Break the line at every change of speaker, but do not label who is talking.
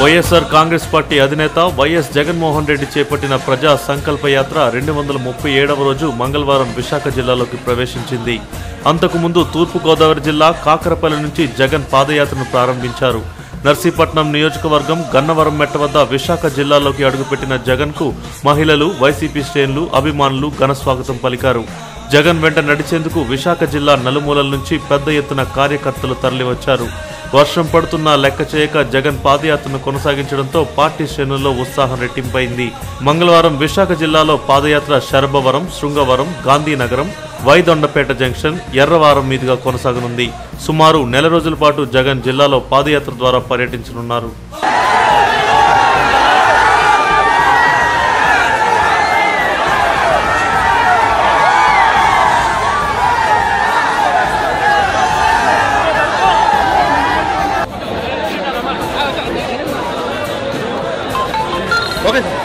YSR Congress party అధినేత వైఎస్ జగన్మోహన్ రెడ్డి చేపట్టిన ప్రజా సంకల్ప యాత్ర రెండు వందల ముప్పై ఏడవ రోజు మంగళవారం విశాఖ జిల్లాలోకి ప్రవేశించింది అంతకుముందు తూర్పుగోదావరి జిల్లా కాకరపల్లి నుంచి జగన్ పాదయాత్రను ప్రారంభించారు నర్సీపట్నం నియోజకవర్గం గన్నవరం మెట్ట వద్ద విశాఖ జిల్లాలోకి అడుగుపెట్టిన జగన్కు మహిళలు వైసీపీ శ్రేణులు అభిమానులు ఘన స్వాగతం పలికారు జగన్ వెంట నడిచేందుకు విశాఖ జిల్లా నలుమూలల నుంచి పెద్ద ఎత్తున కార్యకర్తలు తరలివచ్చారు వర్షం పడుతున్నా లెక్క చేయక జగన్ పాదయాత్రను కొనసాగించడంతో పార్టీ శ్రేణుల్లో ఉత్సాహం రెట్టింపైంది మంగళవారం విశాఖ జిల్లాలో పాదయాత్ర శరభవరం శృంగవరం గాంధీనగరం వైదొండపేట జంక్షన్ ఎర్రవారం మీదుగా కొనసాగనుంది సుమారు నెల రోజుల పాటు జగన్ జిల్లాలో పాదయాత్ర ద్వారా పర్యటించనున్నారు
ఓకే సార్